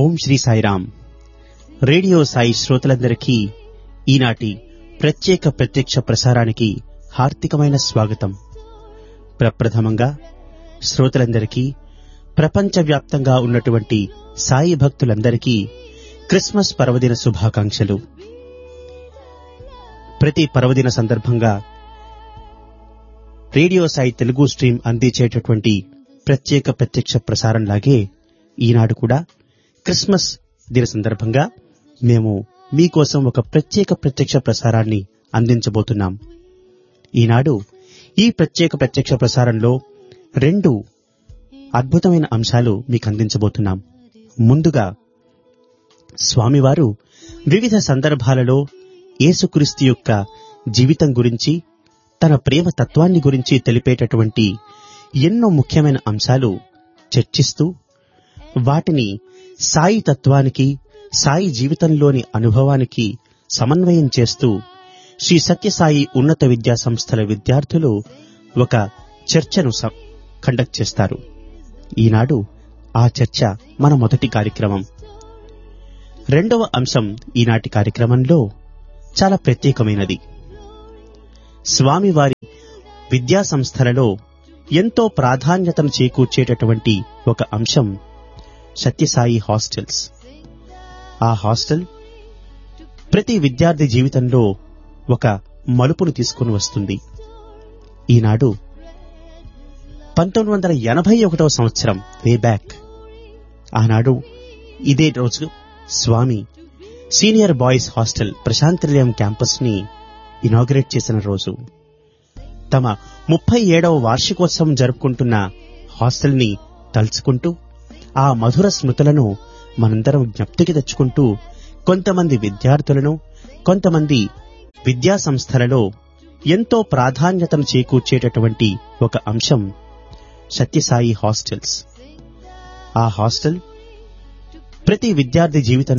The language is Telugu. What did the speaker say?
ఓం శ్రీ సాయిరామ్ రేడియో సాయి శ్రోతలందరికీ ఈనాటి ప్రత్యేక ప్రత్యక్ష ప్రసారానికి హార్దికమైన స్వాగతం ప్రప్రథమంగా శ్రోతలందరికీ ప్రపంచవ్యాప్తంగా ఉన్నటువంటి సాయి భక్తులందరికీ క్రిస్మస్ పర్వదిన శుభాకాంక్షలు ప్రతి పర్వదిన సందర్భంగా రేడియో సాయి తెలుగు స్ట్రీమ్ అందించేటటువంటి ప్రత్యేక ప్రత్యక్ష ప్రసారంలాగే ఈనాడు కూడా క్రిస్మస్ దిన సందర్భంగా మేము మీకోసం ఒక ప్రత్యేక ప్రత్యక్ష ప్రసారాన్ని అందించబోతున్నాం ఈనాడు ఈ ప్రత్యేక ప్రత్యక్ష ప్రసారంలో రెండు అద్భుతమైన అంశాలు మీకు అందించబోతున్నాం ముందుగా స్వామివారు వివిధ సందర్భాలలో యేసుక్రీస్తు యొక్క జీవితం గురించి తన ప్రేమ తత్వాన్ని గురించి తెలిపేటటువంటి ఎన్నో ముఖ్యమైన అంశాలు చర్చిస్తూ వాటిని సాయి తత్వానికి సాయి జీవితంలోని అనుభవానికి సమన్వయం చేస్తూ శ్రీ సత్యసాయి ఉన్నత విద్యా సంస్థల విద్యార్థులు ఒక చర్చను స- కండక్ట్ చేస్తారు ఈనాడు ఆ చర్చ మన మొదటి కార్యక్రమం రెండవ అంశం ఈనాటి కార్యక్రమంలో చాలా ప్రత్యేకమైనది స్వామివారి విద్యా సంస్థలలో ఎంతో ప్రాధాన్యతను చేకూర్చేటటువంటి ఒక అంశం సత్యసాయి హాస్టల్స్ ఆ హాస్టల్ ప్రతి విద్యార్థి జీవితంలో ఒక మలుపును తీసుకుని వస్తుంది ఈనాడు పంతొమ్మిది వందల ఎనభై ఒకటవ సంవత్సరం వే బ్యాక్ ఆనాడు ఇదే రోజు Swami senior boys hostel Prasanthi Nilayam campus ని ఇనాగ్రేట్ చేసిన రోజు తమ ముప్పై ఏడవ వార్షికోత్సవం జరుపుకుంటున్న హాస్టల్ ని తలుచుకుంటూ ఆ మధుర స్మృతులను మనందరం జ్ఞప్తికి తెచ్చుకుంటూ కొంతమంది విద్యార్థులను కొంతమంది విద్యా సంస్థలలో ఎంతో ప్రాధాన్యతను చేకూర్చేటటువంటి ఒక అంశం సత్యసాయి హాస్టల్స్ ఆ హాస్టల్ ప్రతి విద్యార్థి జీవితంలో